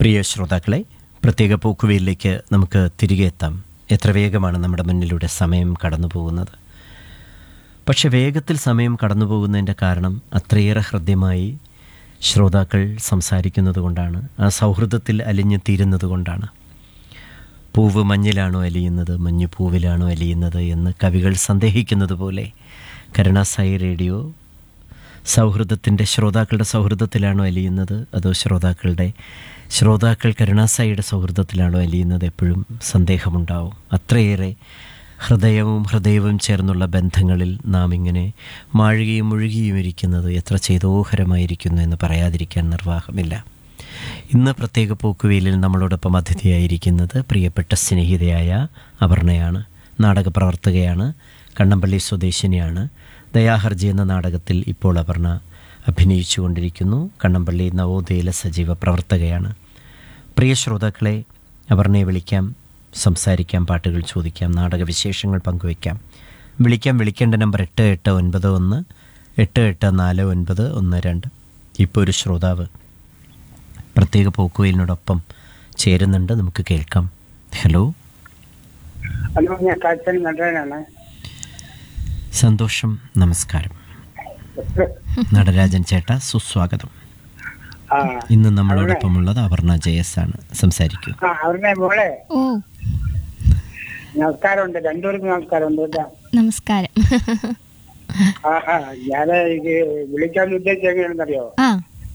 പ്രിയ ശ്രോതാക്കളെ പ്രത്യേക പോക്കുവയിലേക്ക് നമുക്ക് തിരികെ എത്താം എത്ര വേഗമാണ് നമ്മുടെ മുന്നിലൂടെ സമയം കടന്നു പോകുന്നത് പക്ഷെ വേഗത്തിൽ സമയം കടന്നു പോകുന്നതിൻ്റെ കാരണം അത്രയേറെ ഹൃദ്യമായി ശ്രോതാക്കൾ സംസാരിക്കുന്നത് കൊണ്ടാണ് ആ സൗഹൃദത്തിൽ അലിഞ്ഞു തീരുന്നത് കൊണ്ടാണ് പൂവ് മഞ്ഞിലാണോ അലിയുന്നത് മഞ്ഞു പൂവിലാണോ അലിയുന്നത് എന്ന് കവികൾ സന്ദേഹിക്കുന്നത് പോലെ കരുണാസായി റേഡിയോ സൗഹൃദത്തിൻ്റെ ശ്രോതാക്കളുടെ സൗഹൃദത്തിലാണോ അലിയുന്നത് അതോ ശ്രോതാക്കളുടെ ശ്രോതാക്കൾ കരുണാസായിയുടെ സൗഹൃദത്തിലാണോ അലിയുന്നത് എപ്പോഴും സന്ദേഹമുണ്ടാവും അത്രയേറെ ഹൃദയവും ഹൃദയവും ചേർന്നുള്ള ബന്ധങ്ങളിൽ നാം ഇങ്ങനെ മാഴുകയും മുഴുകിയും ഇരിക്കുന്നത് എത്ര ചേതോഹരമായിരിക്കുന്നു എന്ന് പറയാതിരിക്കാൻ നിർവാഹമില്ല ഇന്ന് പ്രത്യേക പോക്കുവെയിലിൽ നമ്മളോടൊപ്പം അതിഥിയായിരിക്കുന്നത് പ്രിയപ്പെട്ട സ്നേഹിതയായ അപർണയാണ് നാടക പ്രവർത്തകയാണ് കണ്ണമ്പള്ളി സ്വദേശിനിയാണ് ദയാഹർജി എന്ന നാടകത്തിൽ ഇപ്പോൾ അപർണ അഭിനയിച്ചു കൊണ്ടിരിക്കുന്നു കണ്ണമ്പള്ളി നവോദയയിലെ സജീവ പ്രവർത്തകയാണ് പ്രിയ ശ്രോതാക്കളെ അപർണയെ വിളിക്കാം സംസാരിക്കാം പാട്ടുകൾ ചോദിക്കാം നാടകവിശേഷങ്ങൾ പങ്കുവയ്ക്കാം വിളിക്കാം വിളിക്കേണ്ട നമ്പർ എട്ട് എട്ട് ഒൻപത് ഒന്ന് എട്ട് എട്ട് നാല് ഒൻപത് ഒന്ന് രണ്ട് ഇപ്പോൾ ഒരു ശ്രോതാവ് പ്രത്യേക പോക്കുവയിലിനോടൊപ്പം ചേരുന്നുണ്ട് നമുക്ക് കേൾക്കാം ഹലോ ഹലോ ഞാൻ കാഴ്ചൻ നടനാണ് സന്തോഷം നമസ്കാരം നടരാജൻ ചേട്ട സുസ്വാഗതം ആ ഇന്ന് നമ്മളോടൊപ്പമുള്ളത് അപർണ ജയസ് ആണ് സംസാരിക്കൂ ആ അവരുടെ മോളെ ഓ നമസ്കാരമുണ്ട് രണ്ടുപേർക്കും നമസ്കാരമുണ്ട് കേട്ടോ നമസ്കാരം ആ ആ ഞാൻ ഇത് വിളിക്കാൻ ഉദ്ദേശിച്ചത് എങ്ങനെയാണെന്നറിയോ ആ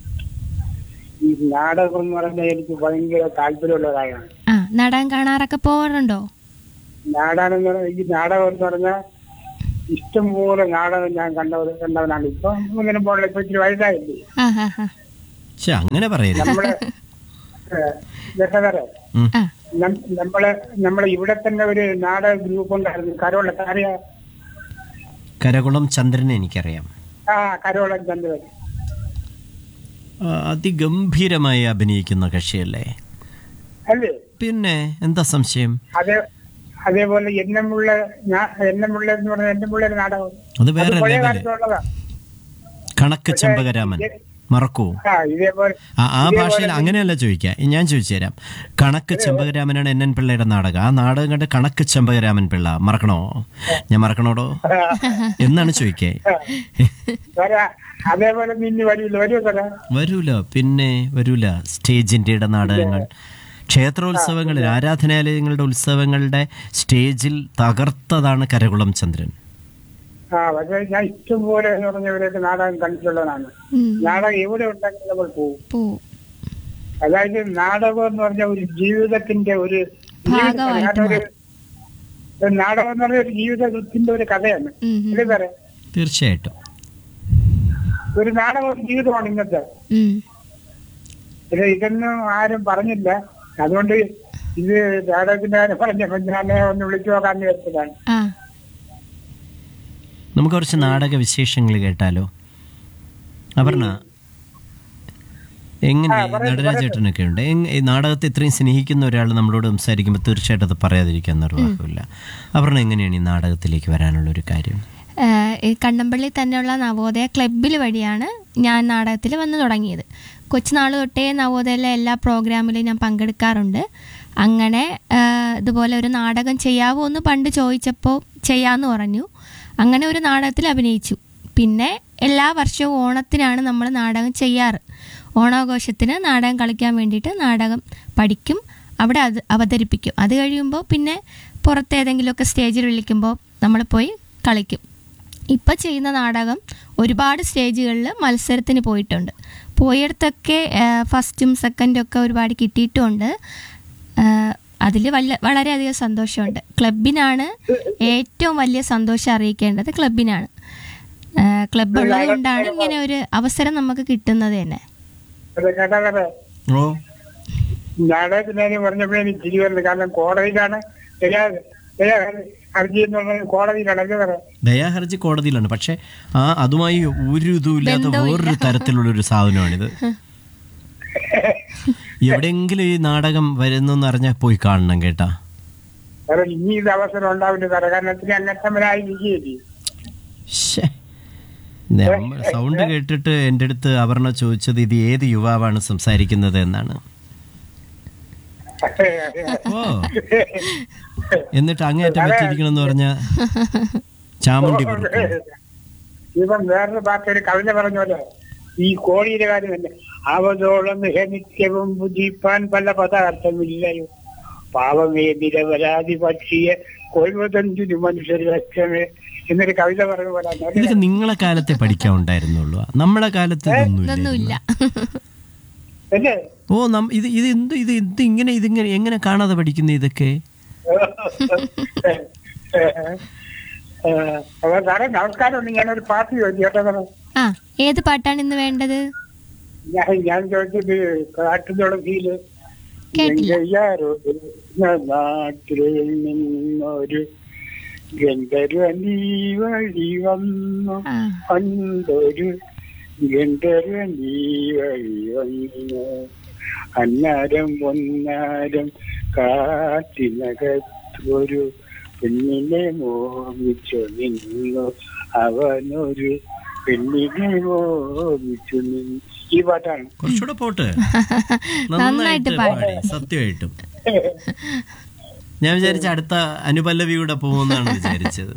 ഈ നാടകം എന്ന് പറഞ്ഞാൽ എനിക്ക് ഭയങ്കര താല്പര്യമുള്ള കാര്യമാണ് ആ നാടകം കാണാറൊക്കെ പോകാറുണ്ടോ നാടകം എന്ന് പറഞ്ഞാൽ ഈ നാടകം എന്ന് പറഞ്ഞാൽ ഇഷ്ടംപോലെ നാടകം ഞാൻ കണ്ടവർ കണ്ടവനാണ് ഇപ്പൊ ഇങ്ങനെ പോകണം ഇപ്പൊ ഇച്ചിരി വലുതായില്ലേ ആ ഹാ ഹാ പക്ഷെ അങ്ങനെ പറയരുത് നമ്മള് രസകരെ ഉം. ആ നമ്മള് നമ്മളെ ഇവിടെ തന്നെ ഒരു നാടക ഗ്രൂപ്പ് ഉണ്ടായിരുന്നു കരോള കാര്യം കരകുളം ചന്ദ്രനെ എനിക്കറിയാം ആ കരോളൻ ചന്ദ്രൻ ആ, അതിഗംഭീരമായി അഭിനയിക്കുന്ന കക്ഷിയല്ലേ അല്ലേ പിന്നെ എന്താ സംശയം അതേ അതേപോലെ എന്നമുള്ള ഞാ- എന്നമുള്ള എന്ന് പറഞ്ഞ എന്നമുള്ള ഒരു നാടകം അത് വേറെ അത് പഴയ ലെവല് കാലത്തുള്ളതാ കണക്ക് ചെമ്പകരാമൻ മറക്കൂ ആ ഇതേപോലെ ആ ആ ഭാഷയിൽ അങ്ങനെയല്ല ചോദിക്കുക ഞാൻ ചോദിച്ചു തരാം കണക്ക് ചെമ്പകരാമനാണ് എൻ എൻ പിള്ളയുടെ നാടകം ആ നാടകം കണ്ട് കണക്ക് ചെമ്പകരാമൻ പിള്ള മറക്കണോ ഞാൻ മറക്കണോടോ എന്നാണ് ചോദിക്കേ വരാ- അതേപോലെ നിന്നെ വരില്ല വരുമോ സാറേ വരൂല പിന്നെ വരൂല സ്റ്റേജിൻ്റെ നാടകങ്ങൾ ക്ഷേത്രോത്സവങ്ങളിൽ ആരാധനാലയങ്ങളുടെ ഉത്സവങ്ങളുടെ സ്റ്റേജിൽ തകർത്തതാണ് കരകുളം ചന്ദ്രൻ ആ പക്ഷേ ഞാൻ ഇഷ്ടംപോലെ എന്ന് പറഞ്ഞവരൊക്കെ നാടകം കണ്ടിട്ടുള്ളതാണ് ഉം. നാടകം എവിടെ ഉണ്ടെങ്കിലും നമ്മൾ പോകും പോ അതായത് നാടകം എന്ന് പറഞ്ഞ ഒരു ജീവിതത്തിന്റെ ഒരു ജീവിത- ഭാഗമായിട്ട് കാരണം ഒരു ഒരു നാടകം എന്ന് പറഞ്ഞ ഒരു ജീവിതത്തിന്റെ ഒരു കഥയാണ് ഉം, ഉം. ഇല്ലേ സാറേ തീർച്ചയായിട്ടും ഒരു നാടകം ഒരു ജീവിതമാണ് ഇന്നത്തെ ഉം. ഇത് ഇതൊന്നും ആരും പറഞ്ഞില്ല അതുകൊണ്ട് ഇത് നാടകത്തിന്റെ കാര്യം പറഞ്ഞപ്പോ ഞാൻ ഒന്ന് വിളിച്ചു നോക്കാന്ന് വെച്ചതാണ് ആ നമുക്ക് കുറച്ച് നാടക വിശേഷങ്ങൾ കേട്ടാലോ അപർണ എങ്ങനെ ആ, പറയൂ, നടരാജേട്ടനൊക്കെ ഉണ്ട് എങ്- ഈ നാടകത്തെ ഇത്രയും സ്നേഹിക്കുന്ന ഒരാൾ നമ്മളോട് സംസാരിക്കുമ്പോൾ തീർച്ചയായിട്ടും അത് പറയാതിരിക്കാൻ നിർവാഹമില്ല അപർണ എങ്ങനെയാണ് ഈ നാടകത്തിലേക്ക് വരാനുള്ള ഒരു കാര്യം ഏഹ് ഈ കണ്ണമ്പള്ളി തന്നെയുള്ള നവോദയ ക്ലബിൽ വഴിയാണ് ഞാൻ നാടകത്തിൽ വന്നു തുടങ്ങിയത് കൊച്ചുനാൾ തൊട്ടേ നവോദയയിലെ എല്ലാ പ്രോഗ്രാമിലും ഞാൻ പങ്കെടുക്കാറുണ്ട് അങ്ങനെ ഏഹ് ഇതുപോലെ ഒരു നാടകം ചെയ്യാവോ എന്ന് പണ്ട് ചോദിച്ചപ്പോൾ ചെയ്യാമെന്ന് പറഞ്ഞു അങ്ങനെ ഒരു നാടകത്തിൽ അഭിനയിച്ചു പിന്നെ എല്ലാ വർഷവും ഓണത്തിനാണ് നമ്മൾ നാടകം ചെയ്യാറ് ഓണാഘോഷത്തിന് നാടകം കളിക്കാൻ വേണ്ടിയിട്ട് നാടകം പഠിക്കും അവിടെ അത് അവതരിപ്പിക്കും അത് കഴിയുമ്പോൾ പിന്നെ പുറത്തേതെങ്കിലുമൊക്കെ സ്റ്റേജിൽ വിളിക്കുമ്പോൾ നമ്മൾ പോയി കളിക്കും ഇപ്പം ചെയ്യുന്ന നാടകം ഒരുപാട് സ്റ്റേജുകളിൽ മത്സരത്തിന് പോയിട്ടുണ്ട് പോയിടത്തൊക്കെ ഫസ്റ്റും സെക്കൻഡും ഒക്കെ ഒരുപാട് കിട്ടിയിട്ടുമുണ്ട് അതിൽ വല്ല വളരെയധികം സന്തോഷമുണ്ട് ക്ലബിനാണ് ഏറ്റവും വലിയ സന്തോഷം അറിയിക്കേണ്ടത് ക്ലബിനാണ് ക്ലബ് ഉള്ളത് കൊണ്ടാണ് ഇങ്ങനെ ഒരു അവസരം നമുക്ക് കിട്ടുന്നത് തന്നെ അത് കേട്ടാലേ ഓ നാടകത്തിന്റെ കാര്യം പറഞ്ഞപ്പോഴേ എനിക്ക് ചിരി വരുന്നത് കാരണം കോടതിയിലാണ് ദയാ ദയാ ഹർജി എന്ന് പറഞ്ഞത് കോടതിയിലാണ് അല്ലേ സാറേ ദയാഹർജി കോടതിയിലാണ് പക്ഷെ ആ അതുമായി ഒരു ഇതുമില്ലാത്ത ബന്ധവുമില്ല. വേറൊരു തരത്തിലുള്ള ഒരു സാധനമാണിത് എവിടെയെങ്കിലും ഈ നാടകം വരുന്നെന്ന് അറിഞ്ഞാൽ പോയി കാണണം കേട്ടാ സാറേ ഇനി ഇത് അവസരം ഉണ്ടാവില്ല സാറേ കാരണം ഇത്തിരി അങ്ങത്തമ്മനായി ഇരിക്കുകയില്ലേ ശ്ശേ. നമ്മ സൗണ്ട് കേട്ടിട്ട് എൻ്റെ അടുത്ത് അപർണ ചോദിച്ചത് ഇത് ഏത് യുവാവാണ് സംസാരിക്കുന്നത് എന്നാണ് ഓ എന്നിട്ട് അങ്ങേറ്റം പറ്റിയിരിക്കണമെന്ന് പറഞ്ഞ ചാമുണ്ടി കൊടുക്കും ഇപ്പം വേറൊരു പാട്ട് ഒരു കവിത പറഞ്ഞ പോലെ ഈ കോഴിയുടെ കാര്യം തന്നെ അവതോളം നിത്യവും ബുദ്ധിപ്പാൻ പല പദാർത്ഥമില്ലയോ പാവമേ നിരപരാധി പക്ഷിയെ കൊയ്വതഞ്ചിന് മനുഷ്യർ ലക്ഷ്യമേ എന്നൊരു കവിത പറഞ്ഞ പോലെ ഇതൊക്കെ നിങ്ങളെ കാലത്തെ പഠിക്കാൻ ഉണ്ടായിരുന്നുള്ളൂ നമ്മളെ കാലത്ത് ഇതൊന്നും ഇതൊന്നുമില്ല അല്ലേ ഓ നം ഇത് ഇത് എന്ത് ഇത് എന്ത് ഇങ്ങനെ ഇതിങ്ങനെ എങ്ങനെ കാണാതെ പഠിക്കുന്നു ഇതൊക്കെ അപ്പൊ സാറേ നമസ്കാരമുണ്ട് ഞാനൊരു പാട്ട് ചോദിച്ചു കേട്ടോ സാറേ. ആ ഏത് പാട്ടാണ് ഇന്ന് വേണ്ടത് ഞാൻ ഞാൻ ചോദിച്ചത് കാട്ടുതുളസിയില് കേട്ടില്ല. ഗംഗയ്യാറോട് നാട്ടിൽ നിന്നൊരു ഗന്ധർവനീ വഴി വന്നു ആ പണ്ടൊരു ഗന്ധർവനീ വഴി വന്നു അന്നാരം പൊന്നാരം കാട്ടിനകത്തൊരു പെണ്ണിനെ മോഹിച്ചു നിന്നു അവനൊരു പെണ്ണിനെ മോഹിച്ചു നിന്നു ഈ പാട്ടാണ് കുറച്ചുകൂടെ പോട്ട് നന്നായിട്ട് പാടി. പാടി സത്യമായിട്ടും ഞാൻ വിചാരിച്ച അടുത്ത അനുപല്ലവിയുടെ പോകുമെന്നാണ് വിചാരിച്ചത്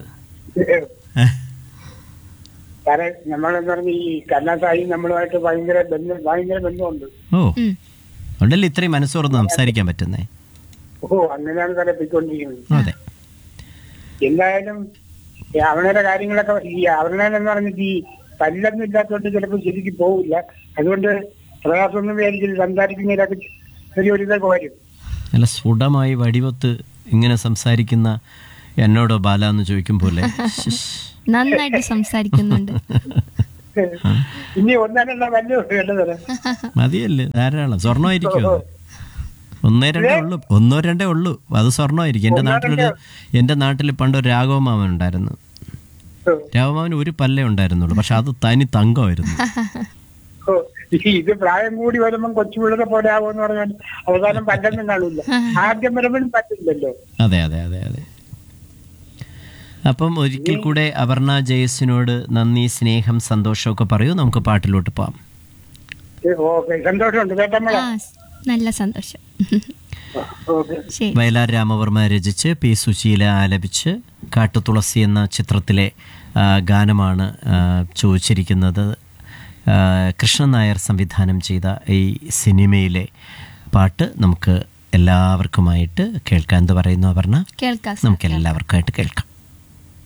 കാരണം നമ്മളെന്ന് പറഞ്ഞ ഈ കർണാസായി നമ്മളുമായിട്ട് ഭയങ്കര ബന്ധം ഭയങ്കര ബന്ധമുണ്ട് ഓ ഉം. അതുകൊണ്ടല്ലേ ഇത്രയും മനസ്സോർന്ന് സംസാരിക്കാൻ പറ്റുന്നേ ഓ അങ്ങനെയാണ് സാറെ പോയിക്കൊണ്ടിരിക്കുന്നത് അതെ എന്തായാലും ഈ അവനയുടെ കാര്യങ്ങളൊക്കെ ഈ അവനൻ എന്ന് പറഞ്ഞിട്ട് ഈ പല്ലൊന്നും ഇല്ലാത്തതുകൊണ്ട് ചിലപ്പോൾ ശരിക്കും പോവില്ല അതുകൊണ്ട് പ്രയാസമൊന്നും വിചാരിച്ചില്ല സംസാരിക്കുന്നതിലൊക്കെ ചെറിയൊരു ഇതൊക്കെ വരും നല്ല സ്ഫുടമായി വടിവത്ത് ഇങ്ങനെ സംസാരിക്കുന്ന എന്നോടോ ബാല എന്ന് ചോദിക്കും പോലെ ശ്ശ്. നന്നായിട്ട് സംസാരിക്കുന്നുണ്ട് ഇനി ഒന്നാനുള്ള വലിയ കേട്ടത് മതിയല്ലേ ധാരാളം സ്വർണ്ണമായിരിക്കും അത് ഒന്നേ രണ്ടേ ഉള്ളൂ ഒന്നോ രണ്ടേ ഉള്ളൂ അത് സ്വർണ്ണമായിരിക്കും എൻ്റെ നാട്ടിലൊരു എൻ്റെ നാട്ടിൽ പണ്ടൊരു രാഘവമാമൻ ഉണ്ടായിരുന്നു രാഘവമാമന് ഒരു പല്ലേ ഉണ്ടായിരുന്നുള്ളൂ പക്ഷെ അത് തനി തങ്കമായിരുന്നു ഇത് പ്രായം കൂടി വരുമ്പം കൊച്ചുപിള്ളേരെ പോലെ ആവുമെന്ന് പറഞ്ഞാൽ അവസാനം പല്ലൊന്നും കാണില്ല ആദ്യം വരുമ്പോഴും പറ്റില്ലല്ലോ അതെ അതെ അതെ അതെ അപ്പം ഒരിക്കൽ കൂടെ അപർണ ജയസിനോട് നന്ദി സ്നേഹം സന്തോഷമൊക്കെ പറയൂ നമുക്ക് പാട്ടിലോട്ട് പോവാം ഓക്കെ സന്തോഷമുണ്ട് കേട്ടമ്മളെ ആ നല്ല സന്തോഷം ഓക്കെ ശരി വയലാർ രാമവർമ്മ രചിച്ച് പി സുശീല ആലപിച്ച് കാട്ടുതുളസി എന്ന ചിത്രത്തിലെ ആ, ഗാനമാണ് ആ, ചോദിച്ചിരിക്കുന്നത് ആ, കൃഷ്ണൻ നായർ സംവിധാനം ചെയ്ത ഈ സിനിമയിലെ പാട്ട് നമുക്ക് എല്ലാവർക്കുമായിട്ട് കേൾക്കാം എന്ത് പറയുന്നു അപർണ കേൾക്കാം നമുക്ക് എല്ലാവർക്കുമായിട്ട് കേൾക്കാം